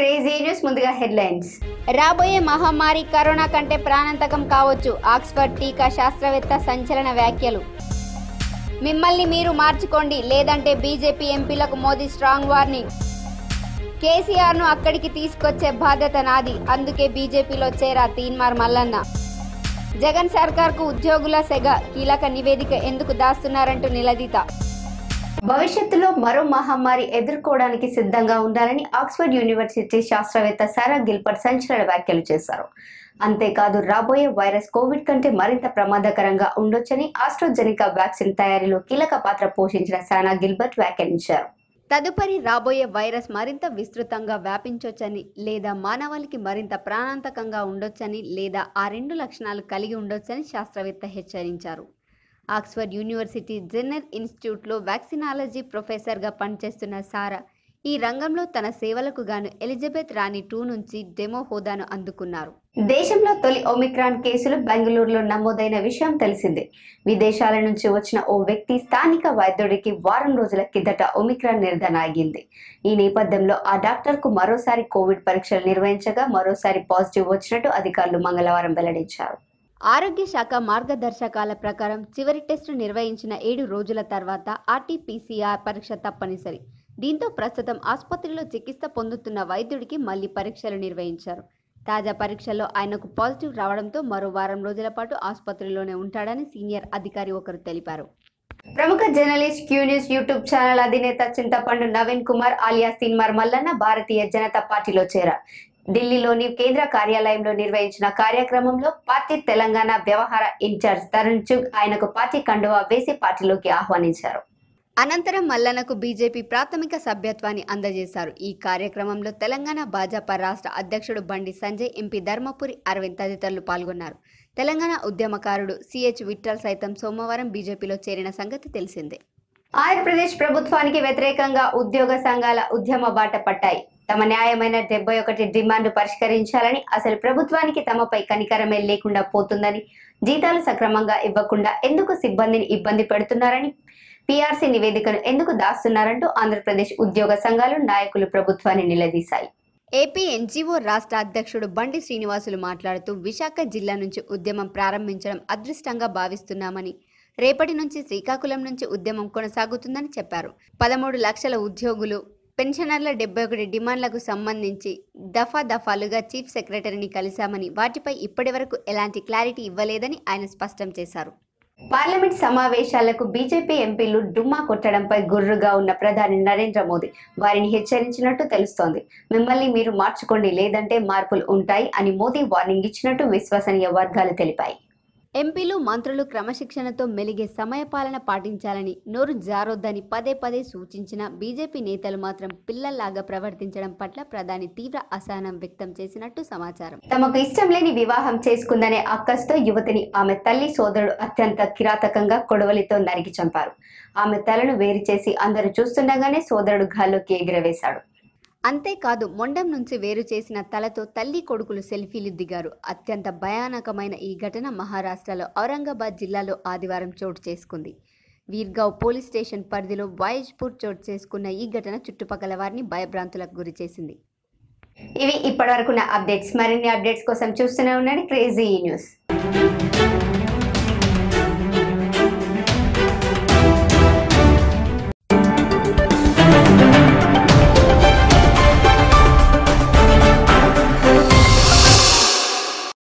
crazy news ముందుగా headlines రాబోయే మహమ్మారి కరోనా కంటే ప్రాణాంతకం కావచ్చు ఆక్స్ఫర్డ్ టీకా శాస్త్రవేత్త సంచలన వ్యాఖ్యలు మిమ్మల్ని మీరు మార్చుకోండి లేదంటే బీజేపీ ఎంపీలకు మోదీ స్ట్రాంగ్ వార్నింగ్ కేసీఆర్ను అక్కడికి తీసుకొచ్చే బాధ్యత నాది అందుకే బీజేపీలో చేరా తీన్మార్ మల్లన్న జగన్ సర్కార్కు ఉద్యోగుల సెగ కీలక నివేదిక ఎందుకు దాస్తున్నారంటూ నిలదీత భవిష్యత్తులో మరో మహమ్మారి ఎదుర్కోవడానికి సిద్ధంగా ఉండాలని ఆక్స్ఫర్డ్ యూనివర్సిటీ శాస్త్రవేత్త సారా గిల్బర్ట్ సంచలన వ్యాఖ్యలు చేశారు అంతేకాదు రాబోయే వైరస్ కోవిడ్ కంటే మరింత ప్రమాదకరంగా ఉండొచ్చని ఆస్ట్రోజెనికా వ్యాక్సిన్ తయారీలో కీలక పాత్ర పోషించిన సానా గిల్బర్ట్ వ్యాఖ్యానించారు తదుపరి రాబోయే వైరస్ మరింత విస్తృతంగా వ్యాపించొచ్చని లేదా మానవాళికి మరింత ప్రాణాంతకంగా ఉండొచ్చని లేదా ఆ రెండు లక్షణాలు కలిగి ఉండొచ్చని శాస్త్రవేత్త హెచ్చరించారు ఆక్స్ఫర్డ్ యూనివర్సిటీ జెన్నర్ ఇన్స్టిట్యూట్లో వ్యాక్సినాలజీ ప్రొఫెసర్గా పనిచేస్తున్న సారా ఈ రంగంలో తన సేవలకు గాను ఎలిజబెత్ రాణి టూ నుంచి డెమో హోదాను అందుకున్నారు దేశంలో తొలి ఒమిక్రాన్ కేసులు బెంగళూరులో నమోదైన విషయం తెలిసిందే విదేశాల నుంచి వచ్చిన ఓ వ్యక్తి స్థానిక వైద్యుడికి వారం రోజుల కిందట ఒమిక్రాన్ నిర్ధారణ అయ్యింది ఈ నేపథ్యంలో ఆ డాక్టర్ కు మరోసారి కోవిడ్ పరీక్షలు నిర్వహించగా మరోసారి పాజిటివ్ వచ్చినట్టు అధికారులు మంగళవారం వెల్లడించారు ఆరోగ్య శాఖ మార్గదర్శకాల ప్రకారం చివరి టెస్టు నిర్వహించిన ఏడు రోజుల తర్వాత ఆర్టీపీసీఆర్ పరీక్ష తప్పనిసరి దీంతో ప్రస్తుతం ఆసుపత్రిలో చికిత్స పొందుతున్న వైద్యుడికి మళ్లీ పరీక్షలు నిర్వహించారు తాజా పరీక్షల్లో ఆయనకు పాజిటివ్ రావడంతో మరో వారం రోజుల పాటు ఆసుపత్రిలోనే ఉంటాడని సీనియర్ అధికారి ఒకరు తెలిపారు ప్రముఖ journalist Q news YouTube channel అధినేత చింతపండు నవీన్ కుమార్ ఆలియా సిన్మార్ మల్లన్న భారతీయ జనతా పార్టీలో చేరారు ఢిల్లీలోని కేంద్ర కార్యాలయంలో నిర్వహించిన కార్యక్రమంలో పార్టీ తెలంగాణ వ్యవహార ఇన్ఛార్జ్ తరుణ్ చుగ్ ఆయనకు పార్టీ కండువా వేసి పార్టీలోకి ఆహ్వానించారు అనంతరం మల్లన్నకు బీజేపీ ప్రాథమిక సభ్యత్వాన్ని అందజేశారు ఈ కార్యక్రమంలో తెలంగాణ భాజపా రాష్ట్ర అధ్యక్షుడు బండి సంజయ్ ఎంపీ ధర్మపురి అరవింద్ తదితరులు పాల్గొన్నారు తెలంగాణ ఉద్యమకారుడు సిహెచ్ విఠల్ సైతం సోమవారం బీజేపీలో చేరిన సంగతి తెలిసిందే ఆంధ్రప్రదేశ్ ప్రభుత్వానికి వ్యతిరేకంగా ఉద్యోగ సంఘాల ఉద్యమ బాట పట్టాయి తమ న్యాయమైన డెబ్బై ఒకటి డిమాండ్ పరిష్కరించాలని అసలు ప్రభుత్వానికి తమపై కనికరమే లేకుండా పోతుందని జీతాలు సక్రమంగా ఇవ్వకుండా ఎందుకు సిబ్బందిని ఇబ్బంది పెడుతున్నారని పీఆర్సీ నివేదికను ఎందుకు దాస్తున్నారంటూ ఆంధ్రప్రదేశ్ ఉద్యోగ సంఘాలు నాయకులు ప్రభుత్వాన్ని నిలదీశాయి ఏపీ ఎన్జీఓ రాష్ట్ర అధ్యక్షుడు బండి శ్రీనివాసులు మాట్లాడుతూ విశాఖ జిల్లా నుంచి ఉద్యమం ప్రారంభించడం అదృష్టంగా భావిస్తున్నామని రేపటి నుంచి శ్రీకాకుళం నుంచి ఉద్యమం కొనసాగుతుందని చెప్పారు పదమూడు లక్షల ఉద్యోగులు పెన్షనర్ల డెబ్బై ఒకటి డిమాండ్లకు సంబంధించి దఫా దఫాలుగా చీఫ్ సెక్రటరీని కలిశామని వాటిపై ఇప్పటివరకు ఎలాంటి క్లారిటీ ఇవ్వలేదని ఆయన స్పష్టం చేశారు పార్లమెంట్ సమావేశాలకు బీజేపీ ఎంపీలు డుమ్మా కొట్టడంపై గుర్రుగా ఉన్న ప్రధాని నరేంద్ర మోదీ వారిని హెచ్చరించినట్టు తెలుస్తోంది మిమ్మల్ని మీరు మార్చుకోండి లేదంటే మార్పులు ఉంటాయి అని మోదీ వార్నింగ్ ఇచ్చినట్టు విశ్వసనీయ వర్గాలు తెలిపాయి ఎంపీలు మంత్రులు క్రమశిక్షణతో మెలిగే సమయపాలన పాటించాలని నోరు జారొద్దని పదే పదే సూచించిన బీజేపీ నేతలు మాత్రం పిల్లల్లాగా ప్రవర్తించడం పట్ల ప్రధాని తీవ్ర అసహనం వ్యక్తం చేసినట్టు సమాచారం తమకు ఇష్టం లేని వివాహం చేసుకుందనే అక్కస్తో యువతిని ఆమె తల్లి సోదరుడు అత్యంత కిరాతకంగా కొడవలితో నరికి చంపారు ఆమె తలను వేరు చేసి అందరూ చూస్తుండగానే సోదరుడు గాల్లోకి ఎగిరవేశాడు అంతేకాదు మొండం నుంచి వేరు చేసిన తలతో తల్లి కొడుకులు సెల్ఫీలు దిగారు అత్యంత భయానకమైన ఈ ఘటన మహారాష్ట్రలో ఔరంగాబాద్ జిల్లాలో ఆదివారం చోటు చేసుకుంది వీర్గావ్ పోలీస్ స్టేషన్ పరిధిలో వాయిజ్పూర్ చోటు చేసుకున్న ఈ ఘటన చుట్టుపక్కల వారిని భయభ్రాంతులకు గురి చేసింది ఇవి ఇప్పటివరకు నా అప్డేట్స్ మరిన్ని అప్డేట్స్ కోసం చూస్తూనే ఉండండి క్రేజీ న్యూస్